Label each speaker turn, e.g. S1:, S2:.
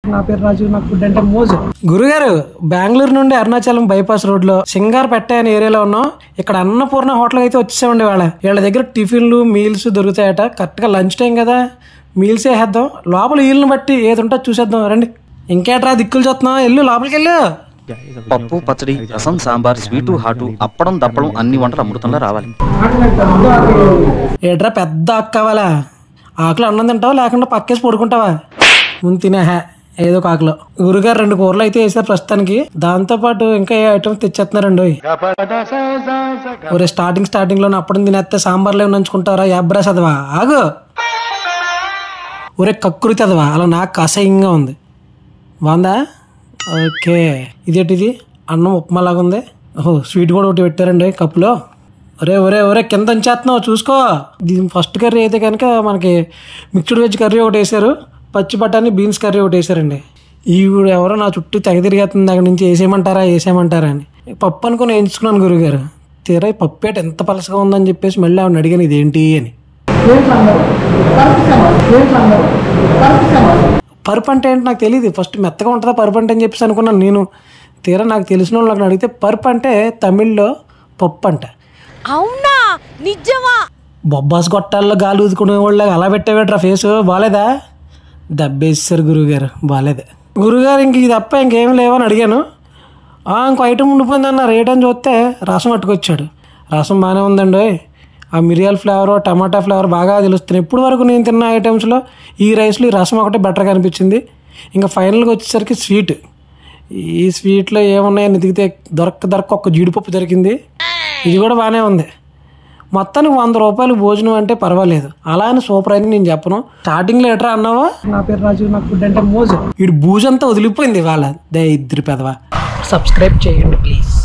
S1: నా పేరు రాజు నాకు ఫుడ్ అంటే మోజు గురుగారు బెంగళూరు నుండి అరుణాచలం బైపాస్ రోడ్ లో సింగార్పేట అనే ఏరియాలో ఉన్నాం ఇక్కడ అన్నపూర్ణ హోటల్ అయితే వచ్చేసామండి వాళ్ళ వీళ్ళ దగ్గర టిఫిన్లు మీల్స్ దొరుకుతాయట కరెక్ట్ గా లంచ్ టైం కదా మీల్స్ వేసేద్దాం లోపల వీళ్ళని బట్టి ఏది ఉంటుందో చూసేద్దాం రండి ఇంకేట్రా దిక్కులు చూస్తున్నాం వెళ్ళు లోపలికి వెళ్ళు
S2: పప్పు పచ్చడి రసం సాంబార్ స్వీటు హాటు అప్పడం దప్పడం అన్ని వంటలు అమృతంలో రావాలి
S1: ఏట్రా పెద్ద ఆకు కావాలా ఆకులు అన్నం తింటావా లేకుండా పక్కేసి పడుకుంటావా ముందు తినే హే ఏదో ఒక ఆకులో గురుగారు రెండు కూరలు అయితే వేసారు ప్రస్తుతానికి దాంతో పాటు ఇంకా ఏ ఐటమ్స్ తెచ్చేస్తున్నారండి ఓయ్. ఒరే స్టార్టింగ్ స్టార్టింగ్ లో అప్పుడు తినేస్తే సాంబార్లో నంచుకుంటారా యాబ్రా చదవా ఆగు ఒరే కక్కురి చదవా అలా నాకు అసహ్యంగా ఉంది బాగుందా ఓకే ఇదేంటిది అన్నం ఉప్మా లాగా ఉంది ఓహో స్వీట్ కూడా ఒకటి పెట్టారండి కప్పులో ఒరే ఒరే ఒరే కింద చేస్తున్నావు చూసుకో దీని ఫస్ట్ కర్రీ అయితే కనుక మనకి మిక్స్డ్ వెజ్ కర్రీ ఒకటి వేసారు పచ్చి బఠానీ బీన్స్ కర్రీ ఒకటి వేసారండి ఈవిడ ఎవరో నా చుట్టూ తెగ తిరిగేస్తుంది అక్కడి నుంచి వేసేయమంటారా వేసేయమంటారా అని పప్పు అనుకుని వేయించుకున్నాను గురుగారు తీరా ఈ పప్పు ఏట ఎంత పలసగా ఉందని చెప్పేసి మళ్ళీ ఆవిడ అడిగాను ఇదేంటి అని పరుపు అంటే ఏంటి నాకు తెలియదు ఫస్ట్ మెత్తగా ఉంటుందా పరుపు అంటే అని చెప్పేసి అనుకున్నాను నేను తీరా నాకు తెలిసిన వాళ్ళు నాకు అడిగితే పరుపు అంటే తమిళ్లో పప్పు అంట
S3: అవునా నిజమా
S1: బొబ్బాస్ గొట్టాల్లో గాలి ఊదుకునే వాళ్ళగా అలా పెట్టేవేట్రా ఫేస్ బాగాలేదా దెబ్బేసారు గురువుగారు బాగాలేదు గురువుగారు ఇంక ఇది తప్ప ఇంకేం లేవని అడిగాను "ఆ, ఇంకో ఐటమ్ ఉండిపోయింది అన్న రేట్ అని చూస్తే రసం పట్టుకొచ్చాడు రసం బాగానే ఉందండి ఆ మిరియాల ఫ్లేవర్ టమాటా ఫ్లేవర్ బాగా తెలుస్తుంది ఇప్పుడు వరకు నేను తిన్న ఐటమ్స్లో ఈ రైస్లో ఈ రసం ఒకటే బెటర్గా అనిపించింది ఇంకా ఫైనల్గా వచ్చేసరికి స్వీట్ ఈ స్వీట్లో ఏమున్నాయని ఎదిగితే దొరక్క దొరక్క ఒక్క జీడిపప్పు దొరికింది ఇది కూడా బాగానే ఉంది మొత్తానికి వంద రూపాయలు భోజనం అంటే పర్వాలేదు అలా అని సూపర్ అని నేను చెప్పను స్టార్టింగ్ లో ఎట్రా అన్నావా నా పేరు రాజు నాకు ఫుడ్ అంటే మోజు వీడు బూజంతా వదిలిపోయింది వాళ్ళ దే ఇద్దరు పెదవా సబ్స్క్రైబ్ చేయండి ప్లీజ్